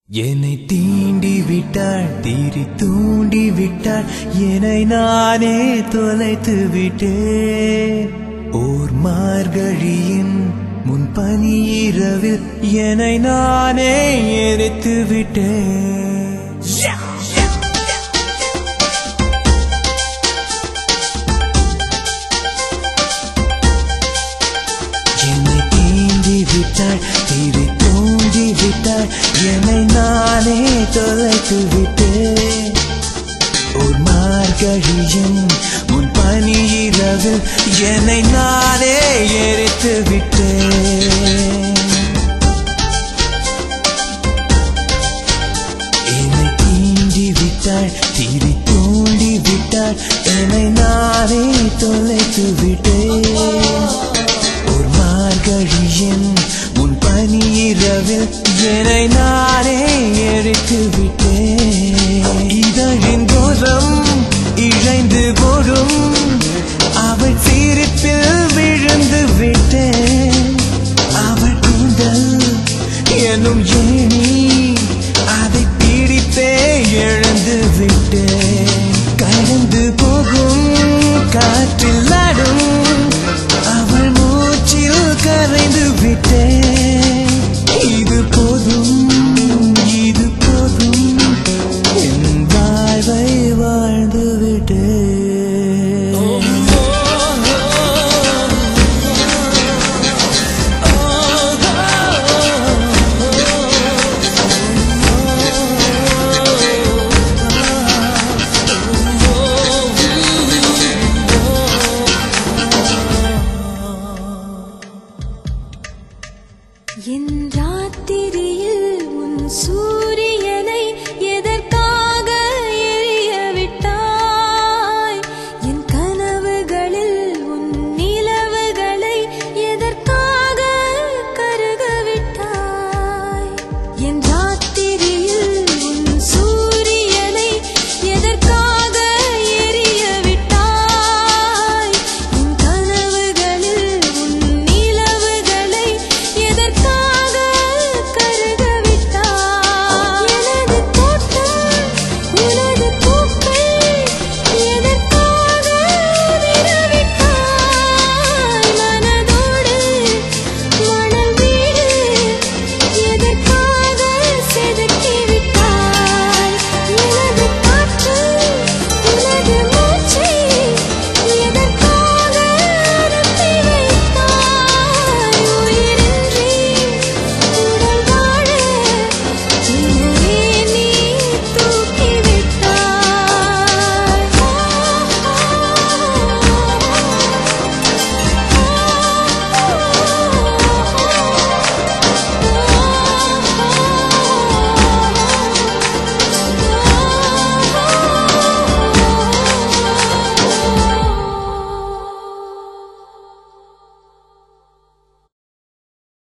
என்னை தீண்டி விட்டாள் தீரி தூண்டி விட்டாள் என்னை நானே தொலைத்து விட்டேன் ஓர் மார்கழியின் முன் பனி இரவில் என்னை நானே எரித்து விட்டேன் என்னை தீண்டி விட்டாள் தீரி தூண்டி விட்டாள் என்னை நானே தொலைத்து விட்டேன் ஒரு மார்கழியின் முன் பனி இரவில் என்னை நானே எரித்து விட்டேன் என்னை தீண்டி விட்டாள் தீரி தூண்டி விட்டாள் என்னை நானே தொலைத்து விட்டேன் ஒரு மார்கழியின் முன் பனி இரவில் என்னை நானே எரித்து விட்டேன் இதழின் கோலம் இழைந்து போடும் அவள் சிரிப்பில் விழுந்து விட்டேன் அவள் கூந்தல் எனும் ஏனி அதை பிடித்தே எழுந்து விட்டேன் கடந்து போகும் காற்றில் ஆடும் அவள் மூச்சில் கரைந்து விட்டேன் இது போதும் இது போதும் என் வாழ்வை வாழ்ந்து விட்டேன் என் ராத்திரியில் உன் சூரியனை எதற்காக எரிய விட்டாய் என் கனவுகளில் உன் நிலவுகளை எதற்காக கருக விட்டாய் என் ராத்திரியில்